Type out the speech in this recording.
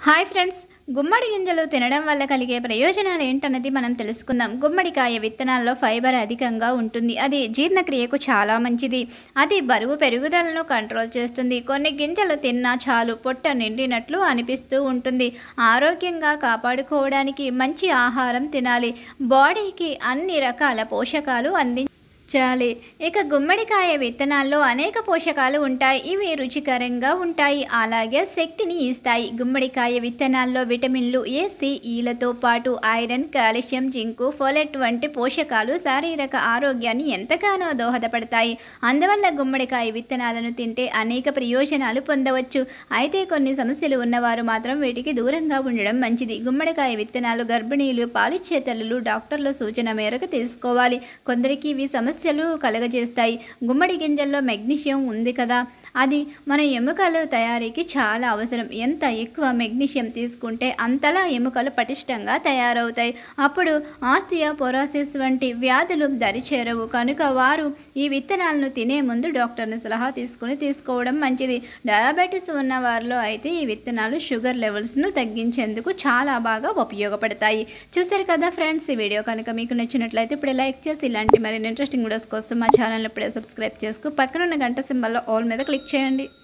hi friends గుమ్మడి గింజలు తినడం వల్ల కలిగే ప్రయోజనాలు ఏంటన్నది మనం తెలుసుకుందాం గుమ్మడికాయ విత్తనాల్లో ఫైబర్ అధికంగా ఉంటుంది అది జీర్ణక్రియకు చాలా మంచిది అది బరువు పెరుగుదలను కంట్రోల్ చేస్తుంది కొన్ని గింజలు తిన్నా చాలు పొట్ట నిండినట్లు అనిపిస్తూ ఉంటుంది ఆరోగ్యంగా కాపాడుకోవడానికి మంచి ఆహారం తినాలి బాడీకి అన్ని రకాల పోషకాలు అంది చాలి ఇక గుమ్మడికాయ విత్తనాల్లో అనేక పోషకాలు ఉంటాయి ఇవి రుచికరంగా ఉంటాయి అలాగే శక్తిని ఇస్తాయి గుమ్మడికాయ విత్తనాల్లో విటమిన్లు ఏ సి ఈలతో పాటు ఐరన్ కాల్షియం జింకు ఫోలెట్ వంటి పోషకాలు శారీరక ఆరోగ్యాన్ని ఎంతగానో దోహదపడతాయి అందువల్ల గుమ్మడికాయ విత్తనాలను తింటే అనేక ప్రయోజనాలు పొందవచ్చు అయితే కొన్ని సమస్యలు ఉన్నవారు మాత్రం వీటికి దూరంగా ఉండడం మంచిది గుమ్మడికాయ విత్తనాలు గర్భిణీలు పాలిచ్చే తల్లులు డాక్టర్ల సూచన మేరకు తీసుకోవాలి కొందరికి ఇవి సమస్యలు కలగజేస్తాయి గుమ్మడి గింజల్లో మెగ్నీషియం ఉంది కదా అది మన ఎముకల తయారీకి చాలా అవసరం ఎంత ఎక్కువ మెగ్నీషియం తీసుకుంటే అంతలా ఎముకలు పటిష్టంగా తయారవుతాయి అప్పుడు ఆస్టియోపోరోసిస్ వంటి వ్యాధులు దరిచేరవు కనుక వారు ఈ విత్తనాలను తినే ముందు డాక్టర్ని సలహా తీసుకుని తీసుకోవడం మంచిది డయాబెటీస్ ఉన్న వారిలో అయితే ఈ విత్తనాలు షుగర్ లెవెల్స్ను తగ్గించేందుకు చాలా బాగా ఉపయోగపడతాయి చూసారు కదా ఫ్రెండ్స్ ఈ వీడియో కనుక మీకు నచ్చినట్లయితే ఇప్పుడే లైక్ చేసి ఇలాంటి మరిన్ని ఇంట్రెస్టింగ్ వీడియోస్ కోసం మా ఛానల్ ఇప్పుడే సబ్స్క్రైబ్ చేసుకో పక్కన ఉన్న గంట సింబల్లో ఆల్ మీద క్లిక్ చేయండి